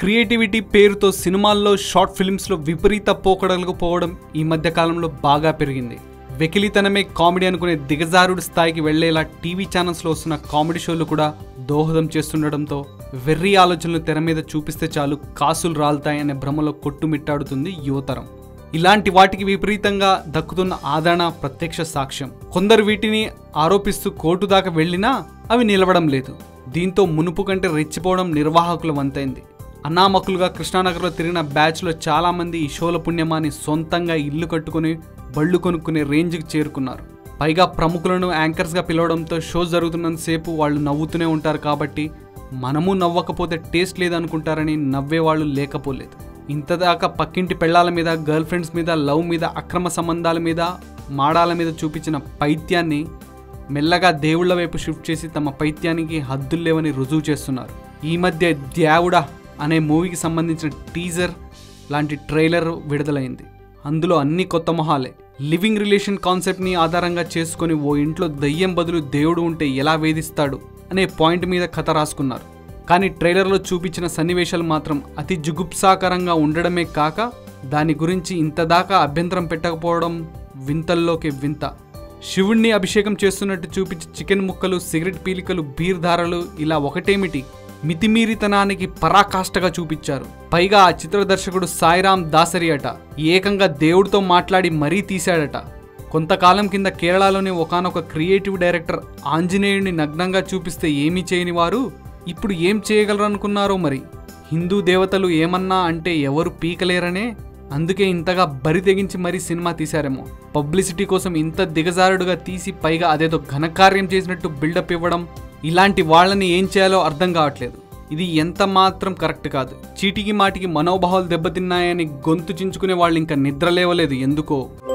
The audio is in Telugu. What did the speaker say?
క్రియేటివిటీ పేరుతో సినిమాల్లో షార్ట్ ఫిల్మ్స్లో విపరీత పోకడలకు పోవడం ఈ మధ్య కాలంలో బాగా పెరిగింది వెకిలితనమే కామెడీ అనుకునే దిగజారుడు స్థాయికి వెళ్లేలా టీవీ ఛానల్స్లో వస్తున్న కామెడీ షోలు కూడా దోహదం చేస్తుండటంతో వెర్రి ఆలోచనలు తెర మీద చూపిస్తే చాలు కాసులు రాలుతాయనే భ్రమలో కొట్టుమిట్టాడుతుంది యువతరం ఇలాంటి వాటికి విపరీతంగా దక్కుతున్న ఆదరణ ప్రత్యక్ష సాక్ష్యం కొందరు వీటిని ఆరోపిస్తూ కోర్టు దాకా వెళ్ళినా అవి నిలవడం లేదు దీంతో మునుపు కంటే రెచ్చిపోవడం నిర్వాహకుల వంతైంది అనామకులుగా కృష్ణానగర్లో తిరిగిన బ్యాచ్లో చాలామంది ఈ షోల పుణ్యమాని సొంతంగా ఇల్లు కట్టుకుని బళ్ళు కొనుక్కునే రేంజ్కి చేరుకున్నారు పైగా ప్రముఖులను యాంకర్స్గా పిలవడంతో షో జరుగుతున్నంతసేపు వాళ్ళు నవ్వుతూనే ఉంటారు కాబట్టి మనము నవ్వకపోతే టేస్ట్ లేదనుకుంటారని నవ్వేవాళ్ళు లేకపోలేదు ఇంతదాకా పక్కింటి పెళ్ళాల మీద గర్ల్ ఫ్రెండ్స్ మీద లవ్ మీద అక్రమ సంబంధాల మీద మాడాల మీద చూపించిన పైత్యాన్ని మెల్లగా దేవుళ్ల వైపు షిఫ్ట్ చేసి తమ పైత్యానికి హద్దులు లేవని రుజువు చేస్తున్నారు ఈ మధ్య ద్యావుడా అనే మూవీకి సంబంధించిన టీజర్ లాంటి ట్రైలర్ విడుదలైంది అందులో అన్ని కొత్త మొహాలే లివింగ్ రిలేషన్ కాన్సెప్ట్ని ఆధారంగా చేసుకొని ఓ ఇంట్లో దయ్యం బదులు దేవుడు ఉంటే ఎలా వేధిస్తాడు అనే పాయింట్ మీద కథ రాసుకున్నారు కానీ ట్రైలర్లో చూపించిన సన్నివేశాలు మాత్రం అతి జుగుప్సాకరంగా ఉండడమే కాక దాని గురించి ఇంతదాకా అభ్యంతరం పెట్టకపోవడం వింతల్లోకి వింత శివుణ్ణి అభిషేకం చేస్తున్నట్టు చూపించి చికెన్ ముక్కలు సిగరెట్ పీలికలు బీర్ ధారలు ఇలా ఒకటేమిటి మితిమీరితనానికి పరాకాష్ఠగా చూపించారు పైగా ఆ చిత్ర దర్శకుడు సాయిరామ్ దాసరి అట ఏకంగా దేవుడితో మాట్లాడి మరీ తీశాడట కొంతకాలం కింద కేరళలోని ఒకనొక క్రియేటివ్ డైరెక్టర్ ఆంజనేయుడిని నగ్నంగా చూపిస్తే ఏమీ చేయని వారు ఇప్పుడు ఏం చేయగలరు అనుకున్నారో మరి హిందూ దేవతలు ఏమన్నా అంటే ఎవరు పీకలేరనే అందుకే ఇంతగా బరి తెగించి మరీ సినిమా తీశారేమో పబ్లిసిటీ కోసం ఇంత దిగజారుడుగా తీసి పైగా అదేదో ఘనకార్యం చేసినట్టు బిల్డప్ ఇవ్వడం ఇలాంటి వాళ్ళని ఏం చేయాలో అర్థం కావట్లేదు ఇది ఎంత మాత్రం కరెక్ట్ కాదు చీటికి మాటికి మనోభావాలు దెబ్బతిన్నాయని గొంతు చించుకునే వాళ్ళు ఇంకా నిద్ర లేవలేదు ఎందుకో